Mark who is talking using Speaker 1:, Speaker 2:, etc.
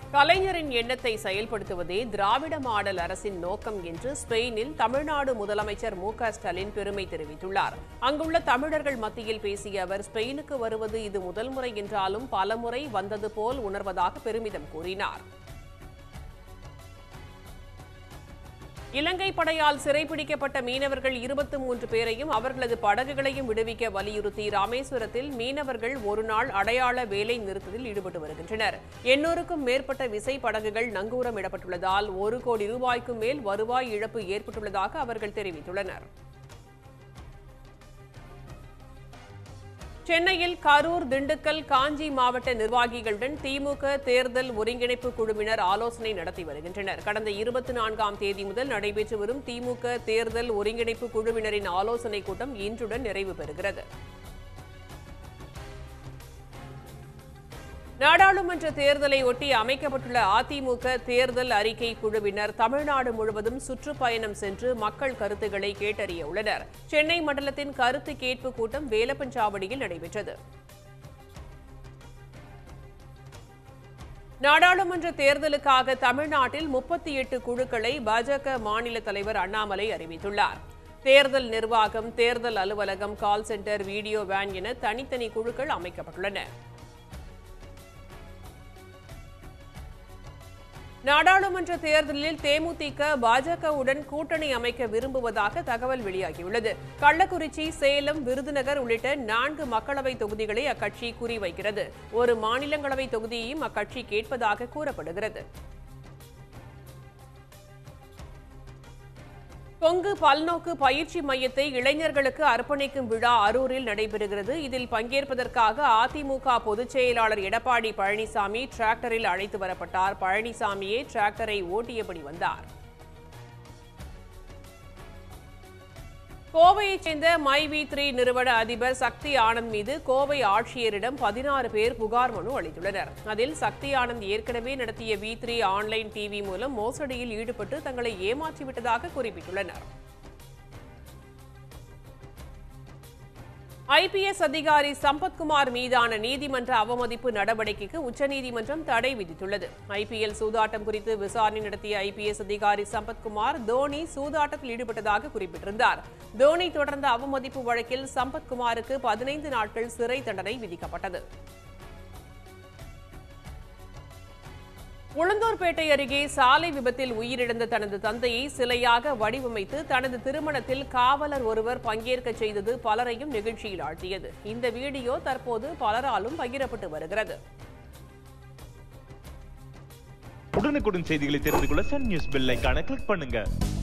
Speaker 1: கலைஞரின் எண்ணத்தை செயல்படுத்துவதே திராவிட மாடல் அரசின் நோக்கம் என்று ஸ்பெயினில் தமிழ்நாடு முதலமைச்சர் மு க ஸ்டாலின் பெருமை தெரிவித்துள்ளார் அங்குள்ள தமிழர்கள் மத்தியில் பேசிய அவர் ஸ்பெயினுக்கு வருவது இது முதல் முறை என்றாலும் பலமுறை வந்தது போல் உணர்வதாக பெருமிதம் கூறினார் இலங்கை படையால் சிறைபிடிக்கப்பட்ட மீனவர்கள் இருபத்தி மூன்று பேரையும் அவர்களது படகுகளையும் விடுவிக்க வலியுறுத்தி ராமேஸ்வரத்தில் மீனவர்கள் ஒருநாள் அடையாள வேலை நிறுத்தத்தில் ஈடுபட்டு வருகின்றனர் எண்ணூறுக்கும் மேற்பட்ட விசை படகுகள் நங்கூரமிடப்பட்டுள்ளதால் ஒரு கோடி ரூபாய்க்கும் மேல் வருவாய் இழப்பு ஏற்பட்டுள்ளதாக அவர்கள் தெரிவித்துள்ளனர் சென்னையில் கரூர் திண்டுக்கல் காஞ்சி மாவட்ட நிர்வாகிகளுடன் திமுக தேர்தல் ஒருங்கிணைப்பு குழுவினர் ஆலோசனை நடத்தி வருகின்றனர் கடந்த இருபத்தி நான்காம் தேதி முதல் நடைபெற்று வரும் திமுக தேர்தல் ஒருங்கிணைப்பு குழுவினரின் ஆலோசனைக் கூட்டம் இன்றுடன் நிறைவு பெறுகிறது நாடாளுமன்ற தேர்தலை ஒட்டி அமைக்கப்பட்டுள்ள அதிமுக தேர்தல் அறிக்கை குழுவினர் தமிழ்நாடு முழுவதும் சுற்றுப்பயணம் சென்று மக்கள் கருத்துக்களை கேட்டறிய உள்ளனர் சென்னை மண்டலத்தின் கருத்து கேட்பு கூட்டம் வேலப்பஞ்சாவடியில் நடைபெற்றது நாடாளுமன்ற தேர்தலுக்காக தமிழ்நாட்டில் முப்பத்தி எட்டு குழுக்களை பாஜக மாநில தலைவர் அண்ணாமலை அறிவித்துள்ளார் தேர்தல் நிர்வாகம் தேர்தல் அலுவலகம் கால் சென்டர் வீடியோ வேன் என தனித்தனி குழுக்கள் அமைக்கப்பட்டுள்ளன நாடாளுமன்ற தேர்தலில் தேமுதிக பாஜகவுடன் கூட்டணி அமைக்க விரும்புவதாக தகவல் வெளியாகியுள்ளது கள்ளக்குறிச்சி சேலம் விருதுநகர் உள்ளிட்ட நான்கு மக்களவை தொகுதிகளை அக்கட்சி குறிவைக்கிறது ஒரு மாநிலங்களவை தொகுதியையும் அக்கட்சி கேட்பதாக கூறப்படுகிறது கொங்கு பல்நோக்கு பயிற்சி மையத்தை இளைஞர்களுக்கு அர்ப்பணிக்கும் விழா அரூரில் நடைபெறுகிறது இதில் பங்கேற்பதற்காக அதிமுக பொதுச் செயலாளர் எடப்பாடி பழனிசாமி டிராக்டரில் அழைத்து வரப்பட்டார் பழனிசாமியே டிராக்டரை ஓட்டியபடி வந்தார் கோவையைச் சேர்ந்த மை வி த்ரீ நிறுவன அதிபர் சக்தி ஆனந்த் மீது கோவை ஆட்சியரிடம் பதினாறு பேர் புகார் மனு அளித்துள்ளனர் அதில் சக்தி ஆனந்த் ஏற்கனவே நடத்திய வி த்ரீ ஆன்லைன் டிவி மூலம் மோசடியில் ஈடுபட்டு தங்களை ஏமாற்றிவிட்டதாக குறிப்பிட்டுள்ளனர் ஐபிஎஸ் அதிகாரி சம்பத்குமார் மீதான நீதிமன்ற அவமதிப்பு நடவடிக்கைக்கு உச்சநீதிமன்றம் தடை விதித்துள்ளது ஐபிஎல் சூதாட்டம் குறித்து விசாரணை நடத்திய ஐபிஎஸ் அதிகாரி சம்பத்குமார் தோனி சூதாட்டத்தில் ஈடுபட்டதாக குறிப்பிட்டிருந்தார் தோனி தொடர்ந்த அவமதிப்பு வழக்கில் சம்பத்குமாருக்கு பதினைந்து நாட்கள் சிறை தண்டனை விதிக்கப்பட்டது உளுந்தூர்பேட்டை அருகே சாலை விபத்தில் உயிரிழந்த தனது தந்தையை சிலையாக வடிவமைத்து தனது திருமணத்தில் காவலர் ஒருவர் பங்கேற்க செய்தது பலரையும் நிகழ்ச்சியில் ஆழ்த்தியது இந்த வீடியோ தற்போது பலராலும் பகிரப்பட்டு வருகிறது
Speaker 2: உடனுக்குடன் செய்திகளை தெரிந்து கொள்ள சன் நியூஸ் பெல் ஐகானை கிளிக் பண்ணுங்க